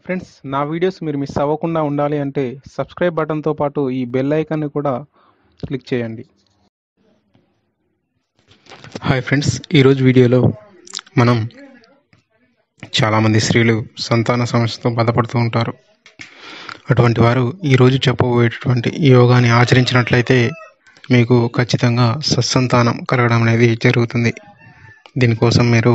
friends నా videos మీరు miss అవ్వకుండా ఉండాలి అంటే సబ్స్క్రైబ్ బటన్తో పాటు ఈ బెల్ ఐకాన్ని కూడా క్లిక్ చేయండి హాయ్ ఫ్రెండ్స్ ఈరోజు వీడియోలో మనం చాలామంది స్త్రీలు సంతాన సమస్యతో బాధపడుతూ ఉంటారు అటువంటి వారు ఈరోజు చెప్పబోయేటటువంటి ఈ యోగాని ఆచరించినట్లయితే మీకు ఖచ్చితంగా సత్సంతానం కలగడం అనేది జరుగుతుంది దీనికోసం మీరు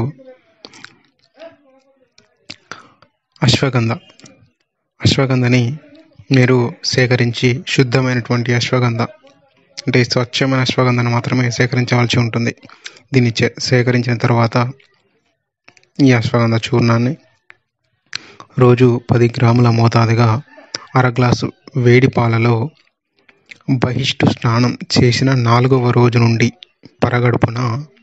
అశ్వగంధ అశ్వగంధని మీరు సేకరించి శుద్ధమైనటువంటి అశ్వగంధ అంటే స్వచ్ఛమైన అశ్వగంధను మాత్రమే సేకరించవలసి ఉంటుంది దీన్ని చే- సేకరించిన తర్వాత ఈ అశ్వగంధ చూర్ణాన్ని రోజు పది గ్రాముల మోతాదుగా అర గ్లాసు వేడి పాలలో బహిష్టు స్నానం చేసిన నాలుగవ రోజు నుండి పరగడుపున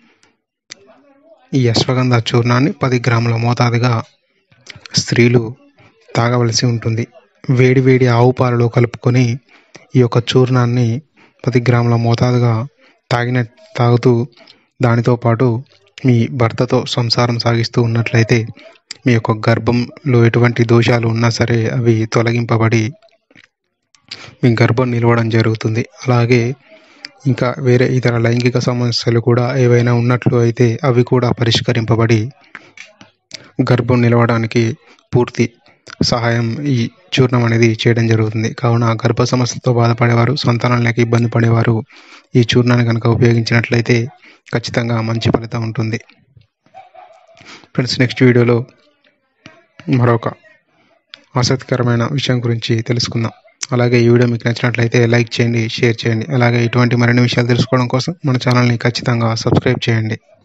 ఈ అశ్వగంధ చూర్ణాన్ని పది గ్రాముల మోతాదుగా స్త్రీలు తాగవలసి ఉంటుంది వేడి వేడి ఆవు పాలలో కలుపుకొని ఈ యొక్క చూర్ణాన్ని పది గ్రాముల మోతాదుగా తాగిన తాగుతూ దానితో పాటు మీ భర్తతో సంసారం సాగిస్తూ ఉన్నట్లయితే మీ యొక్క గర్భంలో ఎటువంటి దోషాలు ఉన్నా సరే అవి తొలగింపబడి మీ గర్భం నిలవడం జరుగుతుంది అలాగే ఇంకా వేరే ఇతర లైంగిక సమస్యలు కూడా ఏవైనా ఉన్నట్లు అయితే అవి కూడా పరిష్కరింపబడి గర్భం నిలవడానికి పూర్తి సహాయం ఈ చూర్ణం అనేది చేయడం జరుగుతుంది కావున గర్భ సమస్యతో బాధపడేవారు సంతానం లేక ఇబ్బంది పడేవారు ఈ చూర్ణాన్ని కనుక ఉపయోగించినట్లయితే ఖచ్చితంగా మంచి ఫలితం ఉంటుంది ఫ్రెండ్స్ నెక్స్ట్ వీడియోలో మరొక ఆసక్తికరమైన విషయం గురించి తెలుసుకుందాం అలాగే ఈ వీడియో మీకు నచ్చినట్లయితే లైక్ చేయండి షేర్ చేయండి అలాగే ఇటువంటి మరిన్ని విషయాలు తెలుసుకోవడం కోసం మన ఛానల్ని ఖచ్చితంగా సబ్స్క్రైబ్ చేయండి